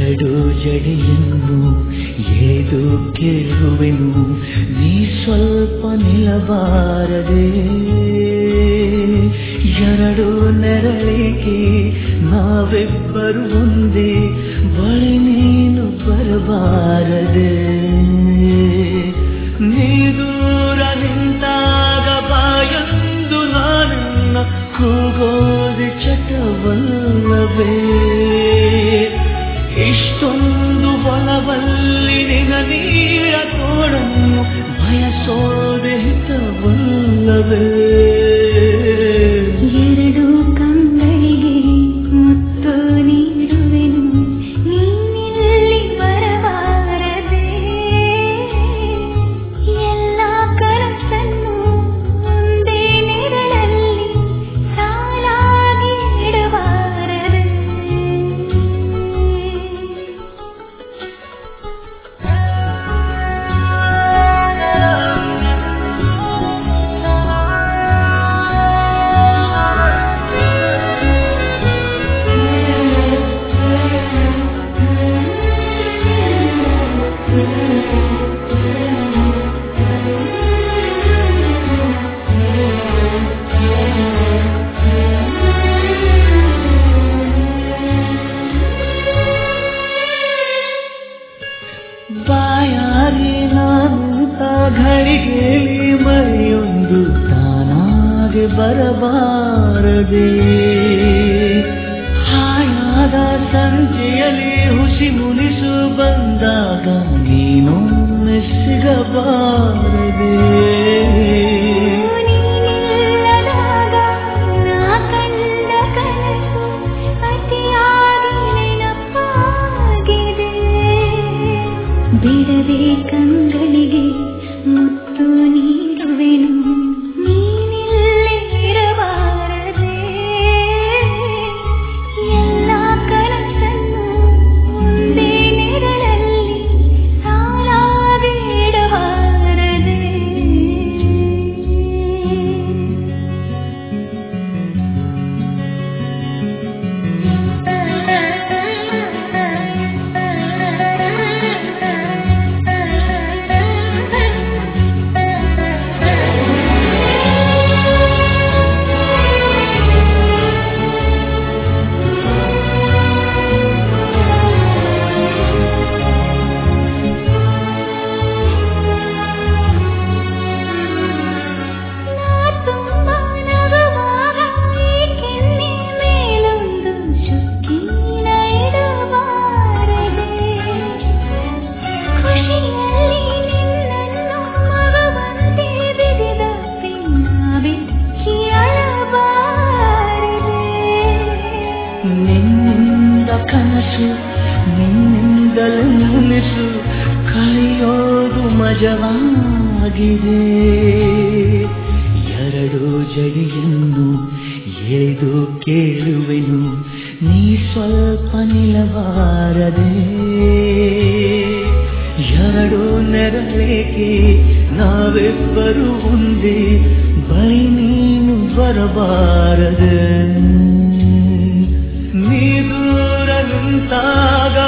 ಎರಡು ಜಡಿಯನ್ನು ಎಳೆದು ಕೇಳುವೆನು ನೀ ಸ್ವಲ್ಪ ನಿಲ್ಲಬಾರದೆ ಎರಡು ನೆರಳಿಗೆ ನಾವಿಬ್ಬರು ಒಂದೇ ಬಳಿ ನೀನು ಬರಬಾರದೆ ನೀ ದೂರ ನಿಂತಾಗ ಬಾಯಂದು ನಾನನ್ನ ಕೂಗೋದೆ ಚಟವಲ್ಲವೇ ಇಷ್ಟೊಂದು ಒಲವಲ್ಲಿ ನಿನ ನೀಳ ತೋಡನ್ನು ಬಯಸೋದೆ ಹಿತವಲ್ಲವೇ ಎರಡು ಕಂಗಳಿಗೆ ಮುತ್ತು ನೀಡುವೆನು ನೀನಿಲ್ಲಿ ಬರಬಾರದೆ ಎಲ್ಲ ಕನಸನ್ನು ಒಂದೇ ನೆರಳಲ್ಲಿ ಸಾಲಾಗಿ ಇಡಬಾರದೆ ಬಾಯಾರಿ ನಾನಂತ ಘಳಿಗೆಯಲ್ಲಿ ಮರೆಯೊಂದು ತಾನಾಗೆ ಬರಬಾರದೆ ಹಾಯಾದ ಸಂಜೆಯಲ್ಲಿ ಹುಸಿ ಮುನಿಸು ಬಂದಾಗ ನೀನೊಮ್ಮೆ ಸಿಗಬಾರದೆ ನೀನಿಲ್ಲದಾಗ ನಾ ಕಂಡ ಕನಸು ಅತಿಯಾಗಿ ನೆನಪಾಗಿದೆ ಬಿಡದೆ ಕಂಗಳಿಗೆ ಮುತ್ತು ನೀಡುವೆನು ನೀನಿಲ್ಲೇ ಇರಬಾರದೆ ಎಲ್ಲ ಕನಸನ್ನು ಒಂದೇ ನೆರಳಲ್ಲಿ ಸಾಲಾಗಿ ಇಡಬಾರದೆ ನಾ ತುಂಬಾ ನಗುವಾಗ ಈ ಕೆನ್ನೆ ಮೇಲೊಂದು ಚುಕ್ಕಿನ ಇಡಬಾರದೆ ಖುಷಿಯಲ್ಲಿ ನಿನ್ನನ್ನು ಮಗುವಂತೆ ಬಿಡಿದ ಪಿನ್ನ ಬೆಚ್ಚಿ ಅಳಬಾರದೆ ನಿನ್ನಿಂದ ಕನಸು ನಿನ್ನಿಂದಲೇ ಮುನಿಸು ಕಳೆಯೋದು ಮಜವಾಗಿದೆ ಎರಡು ಜಡಿಯನ್ನು ಎಳೆದು ಕೇಳುವೆನು ನೀ ಸ್ವಲ್ಪ ನಿಲ್ಲಬಾರದೆ ಎರಡು ನೆರಳಿಗೆ ನಾವಿಬ್ಬರು ಒಂದೇ ಬಳಿ ನೀನು ಬರಬಾರದೆ ನೀ ದೂರ ನಿಂತಾಗ